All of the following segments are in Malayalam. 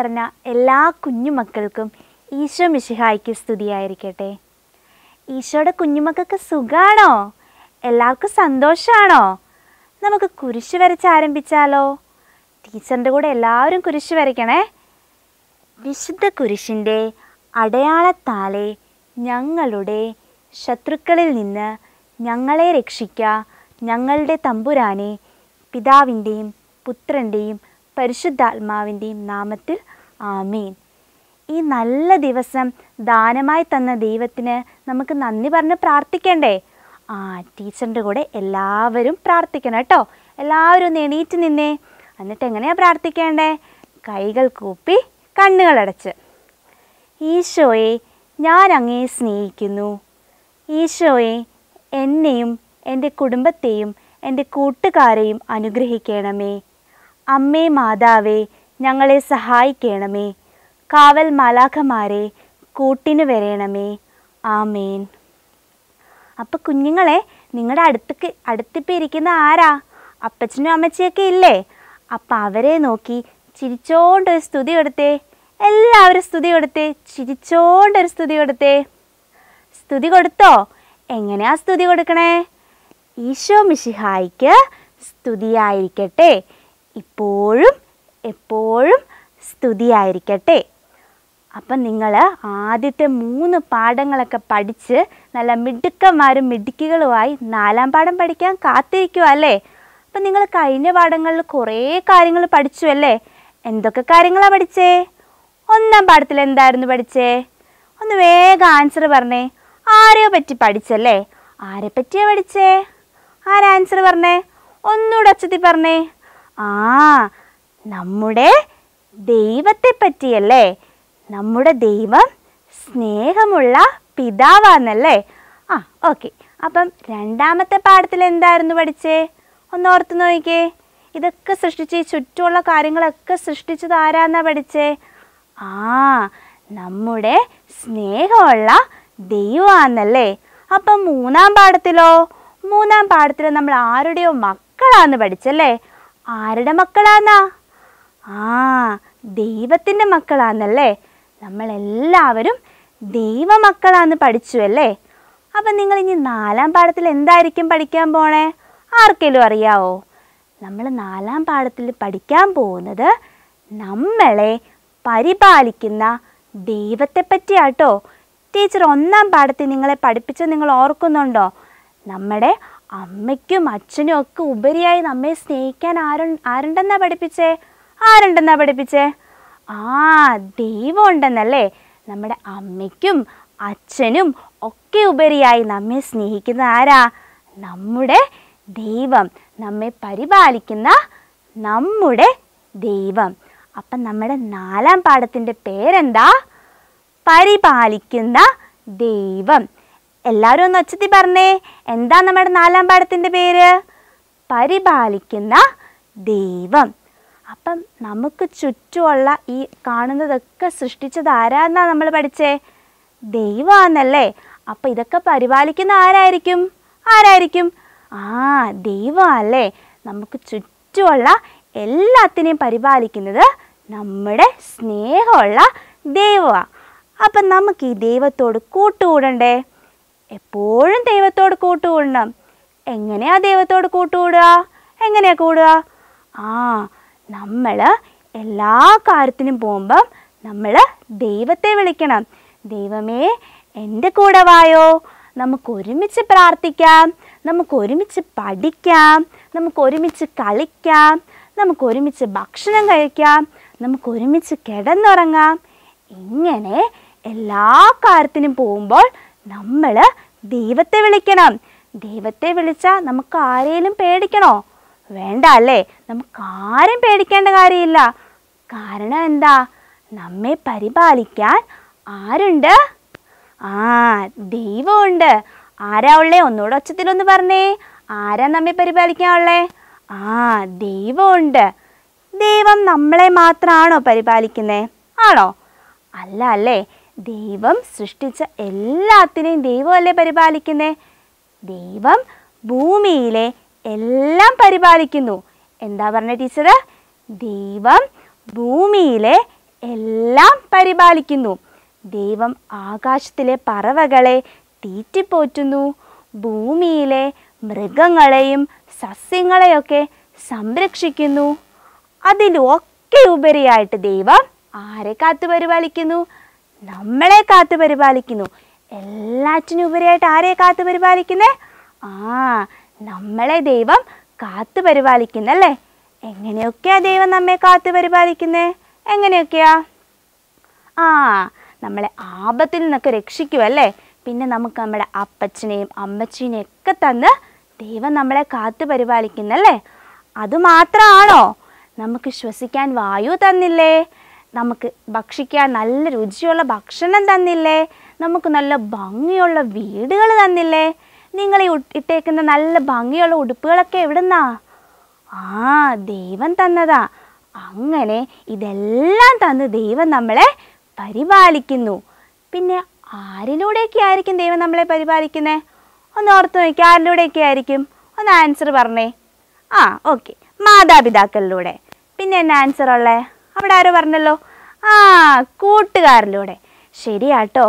നിറഞ്ഞ എല്ലാ കുഞ്ഞുമക്കൾക്കും ഈശോ മിശിഹായ്ക്ക് സ്തുതിയായിരിക്കട്ടെ ഈശോയുടെ കുഞ്ഞുമക്കൾക്ക് സുഖാണോ എല്ലാവർക്കും സന്തോഷമാണോ നമുക്ക് കുരിശ് വരച്ച് ആരംഭിച്ചാലോ ടീച്ചറിൻ്റെ കൂടെ എല്ലാവരും കുരിശ് വരയ്ക്കണേ വിശുദ്ധ കുരിശിൻ്റെ അടയാളത്താലെ ഞങ്ങളുടെ ശത്രുക്കളിൽ നിന്ന് ഞങ്ങളെ രക്ഷിക്ക ഞങ്ങളുടെ തമ്പുരാനെ പിതാവിൻ്റെയും പുത്രൻ്റെയും പരിശുദ്ധാത്മാവിൻ്റെയും നാമത്തിൽ ആമീൻ ഈ നല്ല ദിവസം ദാനമായി തന്ന ദൈവത്തിന് നമുക്ക് നന്ദി പറഞ്ഞ് പ്രാർത്ഥിക്കണ്ടേ ആ ടീച്ചറിൻ്റെ കൂടെ എല്ലാവരും പ്രാർത്ഥിക്കണം കേട്ടോ എല്ലാവരും ഒന്ന് എണീറ്റ് നിന്നേ എന്നിട്ട് എങ്ങനെയാണ് പ്രാർത്ഥിക്കേണ്ടേ കൈകൾ കൂപ്പി കണ്ണുകളടച്ച് ഈശോയെ ഞാൻ അങ്ങയെ സ്നേഹിക്കുന്നു ഈശോയെ എന്നെയും എൻ്റെ കുടുംബത്തെയും എൻ്റെ കൂട്ടുകാരെയും അനുഗ്രഹിക്കണമേ അമ്മേ മാതാവേ ഞങ്ങളെ സഹായിക്കണമേ കാവൽ മാലാഖമാരെ കൂട്ടിനു വരേണമേ ആമേൻ അപ്പം കുഞ്ഞുങ്ങളെ നിങ്ങളുടെ അടുത്തേക്ക് അടുത്തിപ്പോൾ ഇരിക്കുന്ന ആരാ അപ്പച്ചനും അമ്മച്ചിയൊക്കെ ഇല്ലേ അപ്പം അവരെ നോക്കി ചിരിച്ചോണ്ടൊരു സ്തുതി കൊടുത്തേ എല്ലാവരും സ്തുതി കൊടുത്തേ ചിരിച്ചോണ്ടൊരു സ്തുതി കൊടുത്തേ സ്തുതി കൊടുത്തോ എങ്ങനെയാ സ്തുതി കൊടുക്കണേ ഈശോ മിശിഹായിക്ക് സ്തുതിയായിരിക്കട്ടെ ഇപ്പോഴും എപ്പോഴും സ്തുതിയായിരിക്കട്ടെ അപ്പം നിങ്ങൾ ആദ്യത്തെ മൂന്ന് പാഠങ്ങളൊക്കെ പഠിച്ച് നല്ല മിടുക്കന്മാരും മിടുക്കികളുമായി നാലാം പാഠം പഠിക്കാൻ കാത്തിരിക്കുക അല്ലേ അപ്പം നിങ്ങൾ കഴിഞ്ഞ പാഠങ്ങളിൽ കുറേ കാര്യങ്ങൾ പഠിച്ചു അല്ലേ എന്തൊക്കെ കാര്യങ്ങളാണ് പഠിച്ചേ ഒന്നാം പാഠത്തിൽ എന്തായിരുന്നു പഠിച്ചേ ഒന്ന് വേഗം ആൻസർ പറഞ്ഞേ ആരെയോ പറ്റി പഠിച്ചല്ലേ ആരെ പറ്റിയാ പഠിച്ചേ ആരാ ആൻസർ പറഞ്ഞേ ഒന്നുകൂടെ ഒച്ചത്തി പറഞ്ഞേ ആ നമ്മുടെ ദൈവത്തെ പറ്റിയല്ലേ നമ്മുടെ ദൈവം സ്നേഹമുള്ള പിതാവാന്നല്ലേ ആ ഓക്കെ അപ്പം രണ്ടാമത്തെ പാഠത്തിൽ എന്തായിരുന്നു പഠിച്ചേ ഒന്ന് ഓർത്ത് നോക്കിക്കേ ഇതൊക്കെ സൃഷ്ടിച്ച് ഈ ചുറ്റുമുള്ള കാര്യങ്ങളൊക്കെ സൃഷ്ടിച്ചത് ആരാന്നാ പഠിച്ചേ ആ നമ്മുടെ സ്നേഹമുള്ള ദൈവമാണെന്നല്ലേ അപ്പം മൂന്നാം പാഠത്തിലോ മൂന്നാം പാഠത്തിൽ നമ്മൾ ആരുടെയോ മക്കളാന്ന് പഠിച്ചല്ലേ ആരുടെ മക്കളാന്നാ ആ ദൈവത്തിൻ്റെ മക്കളാന്നല്ലേ നമ്മളെല്ലാവരും ദൈവമക്കളാന്ന് പഠിച്ചു അല്ലേ അപ്പം നിങ്ങൾ ഇനി നാലാം പാഠത്തിൽ എന്തായിരിക്കും പഠിക്കാൻ പോണേ ആർക്കെങ്കിലും അറിയാവോ നമ്മൾ നാലാം പാഠത്തിൽ പഠിക്കാൻ പോകുന്നത് നമ്മളെ പരിപാലിക്കുന്ന ദൈവത്തെ പറ്റിയാട്ടോ ടീച്ചർ ഒന്നാം പാഠത്തിൽ നിങ്ങളെ പഠിപ്പിച്ച് നിങ്ങൾ ഓർക്കുന്നുണ്ടോ നമ്മുടെ അമ്മയ്ക്കും അച്ഛനും ഒക്കെ ഉപരിയായി നമ്മെ സ്നേഹിക്കാൻ ആരു ആരുണ്ടെന്നാ പഠിപ്പിച്ചേ ആരുണ്ടെന്നാ പഠിപ്പിച്ചേ ആ ദൈവം ഉണ്ടെന്നല്ലേ നമ്മുടെ അമ്മയ്ക്കും അച്ഛനും ഒക്കെ ഉപരിയായി നമ്മെ സ്നേഹിക്കുന്ന ആരാ നമ്മുടെ ദൈവം നമ്മെ പരിപാലിക്കുന്ന നമ്മുടെ ദൈവം അപ്പം നമ്മുടെ നാലാം പാഠത്തിൻ്റെ പേരെന്താ പരിപാലിക്കുന്ന ദൈവം എല്ലാവരും ഒന്ന് ഒച്ചത്തി പറഞ്ഞേ എന്താ നമ്മുടെ നാലാം പാഠത്തിൻ്റെ പേര് പരിപാലിക്കുന്ന ദൈവം അപ്പം നമുക്ക് ചുറ്റുമുള്ള ഈ കാണുന്നതൊക്കെ സൃഷ്ടിച്ചത് ആരാന്നാ നമ്മൾ പഠിച്ചേ ദൈവമാണെന്നല്ലേ അപ്പം ഇതൊക്കെ പരിപാലിക്കുന്ന ആരായിരിക്കും ആരായിരിക്കും ആ ദൈവമല്ലേ നമുക്ക് ചുറ്റുമുള്ള എല്ലാത്തിനെയും പരിപാലിക്കുന്നത് നമ്മുടെ സ്നേഹമുള്ള ദൈവമാണ് അപ്പം നമുക്ക് ഈ ദൈവത്തോട് കൂട്ടുകൂടണ്ടേ എപ്പോഴും ദൈവത്തോട് കൂട്ടുകൂടണം എങ്ങനെയാ ദൈവത്തോട് കൂട്ടുകൂടുക എങ്ങനെയാ കൂടുക ആ നമ്മൾ എല്ലാ കാര്യത്തിനും പോകുമ്പം നമ്മൾ ദൈവത്തെ വിളിക്കണം ദൈവമേ എൻ്റെ കൂടെ വായോ നമുക്ക് ഒരുമിച്ച് പ്രാർത്ഥിക്കാം നമുക്ക് ഒരുമിച്ച് പഠിക്കാം നമുക്ക് ഒരുമിച്ച് കളിക്കാം നമുക്ക് ഒരുമിച്ച് ഭക്ഷണം കഴിക്കാം നമുക്ക് ഒരുമിച്ച് കിടന്നുറങ്ങാം ഇങ്ങനെ എല്ലാ കാര്യത്തിനും പോകുമ്പോൾ നമ്മൾ ദൈവത്തെ വിളിക്കണം ദൈവത്തെ വിളിച്ചാൽ നമുക്ക് ആരെയും പേടിക്കണോ വേണ്ട അല്ലേ നമുക്ക് ആരും പേടിക്കേണ്ട കാര്യമില്ല കാരണം എന്താ നമ്മെ പരിപാലിക്കാൻ ആരുണ്ട് ആ ദൈവമുണ്ട് ആരാ ഉള്ളേ ഒന്നുകൂടെ ഒച്ചത്തിലൊന്ന് പറഞ്ഞേ ആരാ നമ്മെ പരിപാലിക്കാൻ ഉള്ളേ ആ ദൈവമുണ്ട് ദൈവം നമ്മളെ മാത്രമാണോ പരിപാലിക്കുന്നത് ആണോ അല്ല അല്ലേ ദൈവം സൃഷ്ടിച്ച എല്ലാത്തിനെയും ദൈവമല്ലേ പരിപാലിക്കുന്നേ ദൈവം ഭൂമിയിലെ എല്ലാം പരിപാലിക്കുന്നു എന്താ പറഞ്ഞ ടീച്ചർ ദൈവം ഭൂമിയിലെ എല്ലാം പരിപാലിക്കുന്നു ദൈവം ആകാശത്തിലെ പറവകളെ തീറ്റിപ്പോറ്റുന്നു ഭൂമിയിലെ മൃഗങ്ങളെയും സസ്യങ്ങളെയൊക്കെ സംരക്ഷിക്കുന്നു അതിലൊക്കെ ഉപരിയായിട്ട് ദൈവം ആരെ കാത്തു പരിപാലിക്കുന്നു നമ്മളെ കാത്തു പരിപാലിക്കുന്നു എല്ലാറ്റിനും ഉപരിയായിട്ട് ആരെ കാത്തു പരിപാലിക്കുന്നേ ആ നമ്മളെ ദൈവം കാത്തു പരിപാലിക്കുന്നല്ലേ എങ്ങനെയൊക്കെയാ ദൈവം നമ്മെ കാത്തു പരിപാലിക്കുന്നേ എങ്ങനെയൊക്കെയാ ആ നമ്മളെ ആപത്തിൽ നിന്നൊക്കെ രക്ഷിക്കുമല്ലേ പിന്നെ നമുക്ക് നമ്മുടെ അപ്പച്ചനെയും അമ്മച്ചീനെയും ഒക്കെ തന്ന് ദൈവം നമ്മളെ കാത്തു പരിപാലിക്കുന്നല്ലേ അതുമാത്രമാണോ നമുക്ക് ശ്വസിക്കാൻ വായു തന്നില്ലേ നമുക്ക് ഭക്ഷിക്കാൻ നല്ല രുചിയുള്ള ഭക്ഷണം തന്നില്ലേ നമുക്ക് നല്ല ഭംഗിയുള്ള വീടുകൾ തന്നില്ലേ നിങ്ങൾ ഈ ഉട്- ഇട്ടേക്കുന്ന നല്ല ഭംഗിയുള്ള ഉടുപ്പുകളൊക്കെ എവിടുന്നാ ആ ദൈവം തന്നതാ അങ്ങനെ ഇതെല്ലാം തന്ന് ദൈവം നമ്മളെ പരിപാലിക്കുന്നു പിന്നെ ആരിലൂടെയൊക്കെ ആയിരിക്കും ദൈവം നമ്മളെ പരിപാലിക്കുന്നത് ഒന്ന് ഓർത്ത് നോക്കി ആരിലൂടെയൊക്കെ ആയിരിക്കും ഒന്ന് ആൻസർ പറഞ്ഞേ ആ ഓക്കെ മാതാപിതാക്കളിലൂടെ പിന്നെ എന്നാ ആൻസർ ഉള്ളേ അവിടെ ആരോ പറഞ്ഞല്ലോ ആ കൂട്ടുകാരിലൂടെ ശരിയാട്ടോ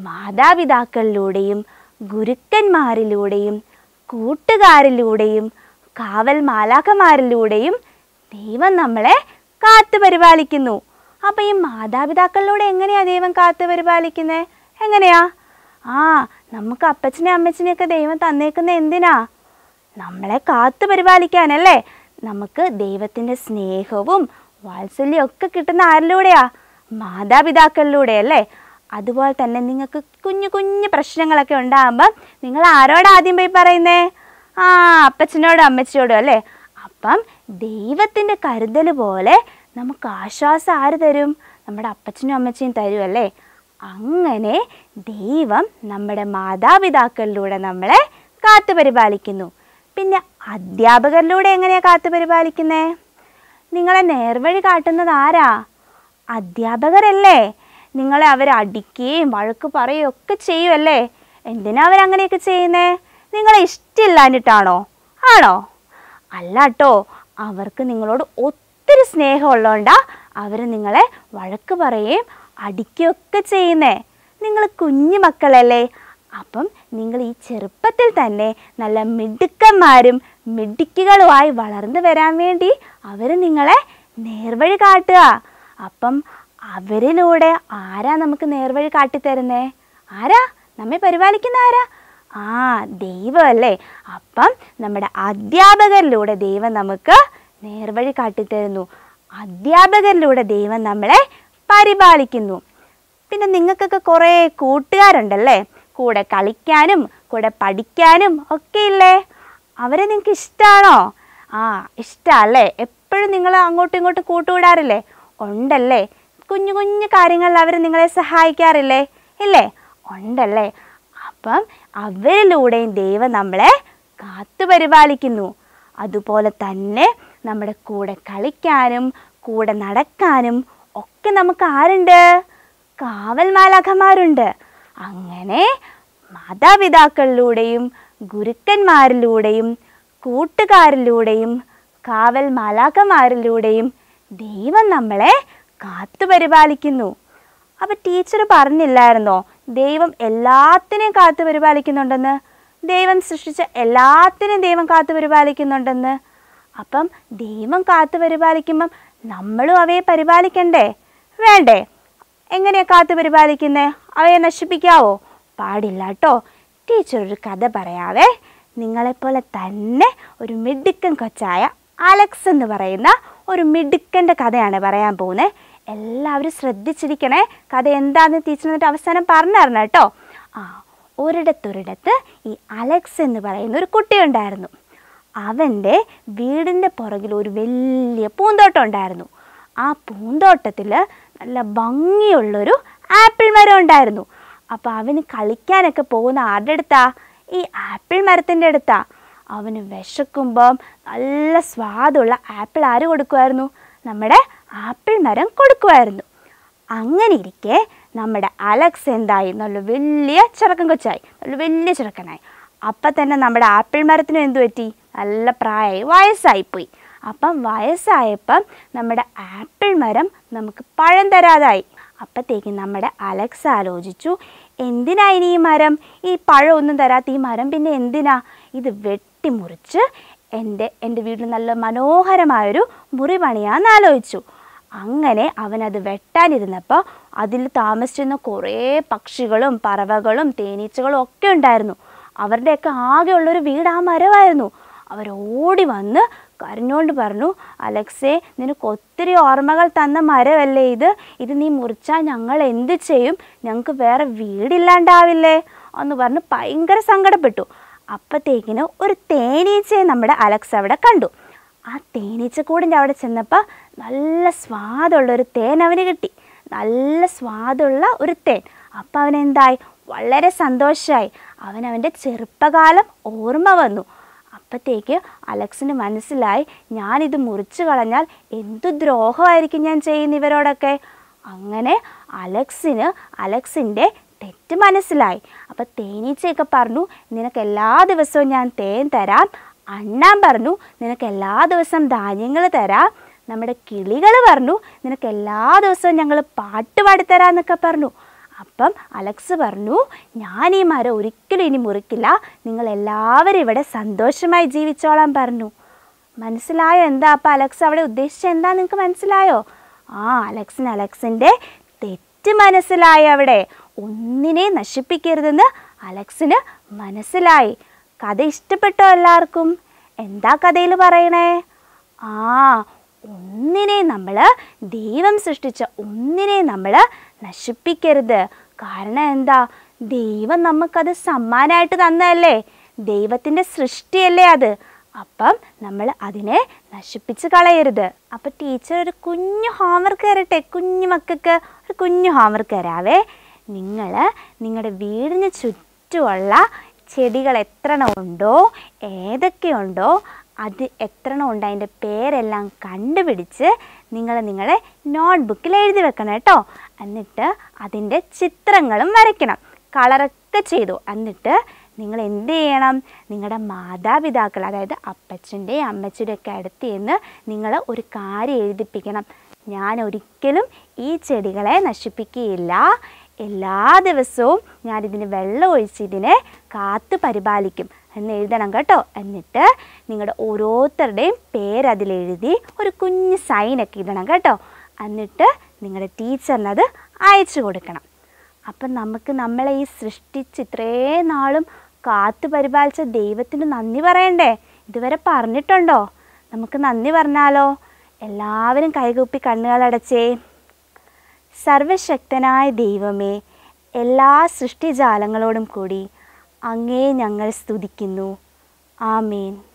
മാതാപിതാക്കളിലൂടെയും ഗുരുക്കന്മാരിലൂടെയും കൂട്ടുകാരിലൂടെയും കാവൽ മാലാഖമാരിലൂടെയും ദൈവം നമ്മളെ കാത്തു പരിപാലിക്കുന്നു അപ്പം ഈ മാതാപിതാക്കളിലൂടെ എങ്ങനെയാ ദൈവം കാത്തു പരിപാലിക്കുന്നത് എങ്ങനെയാ ആ നമുക്ക് അപ്പച്ചനെ അമ്മച്ചനെയൊക്കെ ദൈവം തന്നേക്കുന്ന എന്തിനാ നമ്മളെ കാത്തു പരിപാലിക്കാനല്ലേ നമുക്ക് ദൈവത്തിൻ്റെ സ്നേഹവും വാത്സല്യവും ഒക്കെ കിട്ടുന്ന ആരിലൂടെയാ മാതാപിതാക്കളിലൂടെ അല്ലേ അതുപോലെ തന്നെ നിങ്ങൾക്ക് കുഞ്ഞു കുഞ്ഞു പ്രശ്നങ്ങളൊക്കെ ഉണ്ടാകുമ്പം നിങ്ങൾ ആരോടാ ആദ്യം പോയി പറയുന്നേ ആ അപ്പച്ചനോടും അമ്മച്ചിയോടും അല്ലേ അപ്പം ദൈവത്തിൻ്റെ കരുതൽ പോലെ നമുക്ക് ആശ്വാസം ആര് തരും നമ്മുടെ അപ്പച്ചനും അമ്മച്ചിയും തരും അല്ലേ അങ്ങനെ ദൈവം നമ്മുടെ മാതാപിതാക്കളിലൂടെ നമ്മളെ കാത്തു പരിപാലിക്കുന്നു പിന്നെ അധ്യാപകരിലൂടെ എങ്ങനെയാ കാത്തു പരിപാലിക്കുന്നേ നിങ്ങളെ നേർവഴി കാട്ടുന്നത് ആരാ അധ്യാപകരല്ലേ നിങ്ങളെ അവർ അടിക്കുകയും വഴക്ക് പറയുകയും ഒക്കെ ചെയ്യുമല്ലേ എന്തിനാ അവരങ്ങനെയൊക്കെ ചെയ്യുന്നേ നിങ്ങളെ ഇഷ്ടമില്ലാഞ്ഞിട്ടാണോ ആണോ അല്ല കേട്ടോ അവർക്ക് നിങ്ങളോട് ഒത്തിരി സ്നേഹമുള്ളതുകൊണ്ടാ അവർ നിങ്ങളെ വഴക്ക് പറയുകയും അടിക്കുകയൊക്കെ ചെയ്യുന്നേ നിങ്ങൾ കുഞ്ഞു മക്കളല്ലേ അപ്പം നിങ്ങൾ ഈ ചെറുപ്പത്തിൽ തന്നെ നല്ല മിടുക്കന്മാരും മിടുക്കികളുമായി വളർന്നു വരാൻ വേണ്ടി അവർ നിങ്ങളെ നേർവഴി കാട്ടുക അപ്പം അവരിലൂടെ ആരാ നമുക്ക് നേർവഴി കാട്ടിത്തരുന്നേ ആരാ നമ്മെ പരിപാലിക്കുന്ന ആരാ ആ ദൈവമല്ലേ അപ്പം നമ്മുടെ അധ്യാപകരിലൂടെ ദൈവം നമുക്ക് നേർവഴി കാട്ടിത്തരുന്നു അധ്യാപകരിലൂടെ ദൈവം നമ്മളെ പരിപാലിക്കുന്നു പിന്നെ നിങ്ങൾക്കൊക്കെ കുറേ കൂട്ടുകാരുണ്ടല്ലേ കൂടെ കളിക്കാനും കൂടെ പഠിക്കാനും ഒക്കെ ഇല്ലേ അവരെ നിങ്ങൾക്ക് ഇഷ്ടമാണോ ആ ഇഷ്ടമല്ലേ എപ്പോഴും നിങ്ങൾ അങ്ങോട്ടും ഇങ്ങോട്ടും കൂട്ടുകൂടാറില്ലേ ഉണ്ടല്ലേ കുഞ്ഞു കുഞ്ഞു കാര്യങ്ങളിൽ അവർ നിങ്ങളെ സഹായിക്കാറില്ലേ ഇല്ലേ ഉണ്ടല്ലേ അപ്പം അവരിലൂടെയും ദൈവം നമ്മളെ കാത്തു പരിപാലിക്കുന്നു അതുപോലെ തന്നെ നമ്മുടെ കൂടെ കളിക്കാനും കൂടെ നടക്കാനും ഒക്കെ നമുക്ക് ആരുണ്ട് കാവൽ മാലാഖമാരുണ്ട് അങ്ങനെ മാതാപിതാക്കളിലൂടെയും ഗുരുക്കന്മാരിലൂടെയും കൂട്ടുകാരിലൂടെയും കാവൽ മാലാഖമാരിലൂടെയും ദൈവം നമ്മളെ കാത്തു പരിപാലിക്കുന്നു അപ്പം ടീച്ചർ പറഞ്ഞില്ലായിരുന്നോ ദൈവം എല്ലാത്തിനെയും കാത്തു പരിപാലിക്കുന്നുണ്ടെന്ന് ദൈവം സൃഷ്ടിച്ച എല്ലാത്തിനെയും ദൈവം കാത്തു പരിപാലിക്കുന്നുണ്ടെന്ന് അപ്പം ദൈവം കാത്തു പരിപാലിക്കുമ്പം നമ്മളും അവയെ പരിപാലിക്കണ്ടേ വേണ്ടേ എങ്ങനെയാ കാത്തു പരിപാലിക്കുന്നേ അവയെ നശിപ്പിക്കാവോ പാടില്ല കേട്ടോ ടീച്ചർ ഒരു കഥ പറയാവേ നിങ്ങളെപ്പോലെ തന്നെ ഒരു മിടുക്കൻ കൊച്ചായ അലക്സ് എന്ന് പറയുന്ന ഒരു മിടുക്കൻ്റെ കഥയാണ് പറയാൻ പോകുന്നത് എല്ലാവരും ശ്രദ്ധിച്ചിരിക്കണേ കഥ എന്താണെന്ന് ടീച്ചർ എന്നിട്ട് അവസാനം പറഞ്ഞു തരണം കേട്ടോ ആ ഒരിടത്തൊരിടത്ത് ഈ അലക്സ് എന്ന് പറയുന്ന ഒരു കുട്ടിയുണ്ടായിരുന്നു അവൻ്റെ വീടിൻ്റെ പുറകിൽ ഒരു വലിയ പൂന്തോട്ടം ഉണ്ടായിരുന്നു ആ പൂന്തോട്ടത്തിൽ നല്ല ഭംഗിയുള്ളൊരു ആപ്പിൾ മരം ഉണ്ടായിരുന്നു അപ്പോൾ അവന് കളിക്കാനൊക്കെ പോകുന്ന ആരുടെ അടുത്താ ഈ ആപ്പിൾ മരത്തിൻ്റെ അടുത്താ അവന് വിശക്കുമ്പം നല്ല സ്വാദുള്ള ആപ്പിൾ ആര് കൊടുക്കുമായിരുന്നു നമ്മുടെ ആപ്പിൾ മരം കൊടുക്കുമായിരുന്നു അങ്ങനെ ഇരിക്കെ നമ്മുടെ അലക്സ് എന്തായി നല്ല വലിയ ചെറുക്കൻ കൊച്ചായി നല്ല വലിയ ചെറുക്കനായി അപ്പം തന്നെ നമ്മുടെ ആപ്പിൾ മരത്തിനും എന്തു പറ്റി നല്ല പ്രായമായി വയസ്സായിപ്പോയി അപ്പം വയസ്സായപ്പം നമ്മുടെ ആപ്പിൾ മരം നമുക്ക് പഴം തരാതായി അപ്പത്തേക്ക് നമ്മുടെ അലക്സ് ആലോചിച്ചു എന്തിനാ ഇനി ഈ മരം ഈ പഴം ഒന്നും തരാത്ത ഈ മരം പിന്നെ എന്തിനാ ഇത് വെട്ടിമുറിച്ച് എൻ്റെ എൻ്റെ വീട്ടിൽ നല്ല മനോഹരമായൊരു മുറി പണിയാന്ന് ആലോചിച്ചു അങ്ങനെ അവനത് വെട്ടാനിരുന്നപ്പോൾ അതിൽ താമസിച്ചിരുന്ന കുറേ പക്ഷികളും പറവകളും തേനീച്ചകളും ഒക്കെ ഉണ്ടായിരുന്നു അവരുടെയൊക്കെ ആകെയുള്ളൊരു വീട് ആ മരമായിരുന്നു അവരോടി വന്ന് കരഞ്ഞോണ്ട് പറഞ്ഞു അലക്സേ നിനക്ക് ഒത്തിരി ഓർമ്മകൾ തന്ന മരമല്ലേ ഇത് ഇത് നീ മുറിച്ചാൽ ഞങ്ങൾ എന്ത് ചെയ്യും ഞങ്ങൾക്ക് വേറെ വീടില്ലാണ്ടാവില്ലേ എന്ന് പറഞ്ഞ് ഭയങ്കര സങ്കടപ്പെട്ടു അപ്പത്തേക്കിന് ഒരു തേനീച്ചയെ നമ്മുടെ അലക്സ് അവിടെ കണ്ടു ആ തേനീച്ചക്കൂടിൻ്റെ അവിടെ ചെന്നപ്പോൾ നല്ല സ്വാദുള്ളൊരു തേൻ അവന് കിട്ടി നല്ല സ്വാദുള്ള ഒരു തേൻ അപ്പം അവനെന്തായി വളരെ സന്തോഷമായി അവൻ അവൻ്റെ ചെറുപ്പകാലം ഓർമ്മ വന്നു അപ്പത്തേക്ക് അലക്സിന് മനസ്സിലായി ഞാനിത് മുറിച്ചു കളഞ്ഞാൽ എന്തു ദ്രോഹമായിരിക്കും ഞാൻ ചെയ്യുന്ന ഇവരോടൊക്കെ അങ്ങനെ അലക്സിന് അലക്സിൻ്റെ തെറ്റ് മനസ്സിലായി അപ്പം തേനീച്ചയൊക്കെ പറഞ്ഞു നിനക്ക് എല്ലാ ദിവസവും ഞാൻ തേൻ തരാം അണ്ണാൻ പറഞ്ഞു നിനക്ക് എല്ലാ ദിവസവും ധാന്യങ്ങൾ തരാം നമ്മുടെ കിളികൾ പറഞ്ഞു നിനക്ക് എല്ലാ ദിവസവും ഞങ്ങൾ പാട്ട് പാടിത്തരാന്നൊക്കെ പറഞ്ഞു അപ്പം അലക്സ് പറഞ്ഞു ഞാൻ ഈ മരം ഒരിക്കലും ഇനി മുറിക്കില്ല നിങ്ങൾ എല്ലാവരും ഇവിടെ സന്തോഷമായി ജീവിച്ചോളാൻ പറഞ്ഞു മനസ്സിലായോ എന്താ അപ്പം അലക്സ് അവിടെ ഉദ്ദേശിച്ചത് എന്താ നിങ്ങൾക്ക് മനസ്സിലായോ ആ അലക്സിന് അലക്സിൻ്റെ തെറ്റ് മനസ്സിലായി അവിടെ ഒന്നിനെ നശിപ്പിക്കരുതെന്ന് അലക്സിന് മനസ്സിലായി കഥ ഇഷ്ടപ്പെട്ടോ എല്ലാവർക്കും എന്താ കഥയിൽ പറയണേ ആ ഒന്നിനെ നമ്മൾ ദൈവം സൃഷ്ടിച്ച ഒന്നിനെ നമ്മൾ നശിപ്പിക്കരുത് കാരണം എന്താ ദൈവം നമുക്കത് സമ്മാനമായിട്ട് തന്നതല്ലേ ദൈവത്തിൻ്റെ സൃഷ്ടിയല്ലേ അത് അപ്പം നമ്മൾ അതിനെ നശിപ്പിച്ച് കളയരുത് അപ്പം ടീച്ചർ ഒരു കുഞ്ഞു ഹോംവർക്ക് തരട്ടെ കുഞ്ഞു മക്കൾക്ക് ഒരു കുഞ്ഞു ഹോംവർക്ക് തരാവേ നിങ്ങൾ നിങ്ങളുടെ വീടിന് ചുറ്റുമുള്ള ചെടികൾ എത്രണ്ണം ഉണ്ടോ ഏതൊക്കെയുണ്ടോ അത് എത്രണ്ണം ഉണ്ട് അതിൻ്റെ പേരെല്ലാം കണ്ടുപിടിച്ച് നിങ്ങൾ നിങ്ങളെ നോട്ട്ബുക്കിൽ എഴുതി വെക്കണം കേട്ടോ എന്നിട്ട് അതിൻ്റെ ചിത്രങ്ങളും വരയ്ക്കണം കളറൊക്കെ ചെയ്തു എന്നിട്ട് നിങ്ങൾ എന്ത് ചെയ്യണം നിങ്ങളുടെ മാതാപിതാക്കൾ അതായത് അപ്പച്ചൻ്റെയും അമ്മച്ചിയുടെ ഒക്കെ അടുത്ത് ചെന്ന് നിങ്ങൾ ഒരു കാര്യം എഴുതിപ്പിക്കണം ഞാൻ ഒരിക്കലും ഈ ചെടികളെ നശിപ്പിക്കുകയില്ല എല്ലാ ദിവസവും ഞാനിതിന് വെള്ളം ഒഴിച്ച് ഇതിനെ കാത്തു പരിപാലിക്കും എന്ന് എഴുതണം കേട്ടോ എന്നിട്ട് നിങ്ങളുടെ ഓരോരുത്തരുടെയും പേരതിലെഴുതി ഒരു കുഞ്ഞ് സൈനൊക്കെ ഇടണം കേട്ടോ എന്നിട്ട് നിങ്ങളുടെ ടീച്ചറിനത് അയച്ചു കൊടുക്കണം അപ്പം നമുക്ക് നമ്മളെ ഈ സൃഷ്ടിച്ച് ഇത്രയും നാളും കാത്തു പരിപാലിച്ച ദൈവത്തിന് നന്ദി പറയണ്ടേ ഇതുവരെ പറഞ്ഞിട്ടുണ്ടോ നമുക്ക് നന്ദി പറഞ്ഞാലോ എല്ലാവരും കൈകൂപ്പി കണ്ണുകളടച്ചേ സർവശക്തനായ ദൈവമേ എല്ലാ സൃഷ്ടിജാലങ്ങളോടും കൂടി അങ്ങേ ഞങ്ങൾ സ്തുതിക്കുന്നു ആമേൻ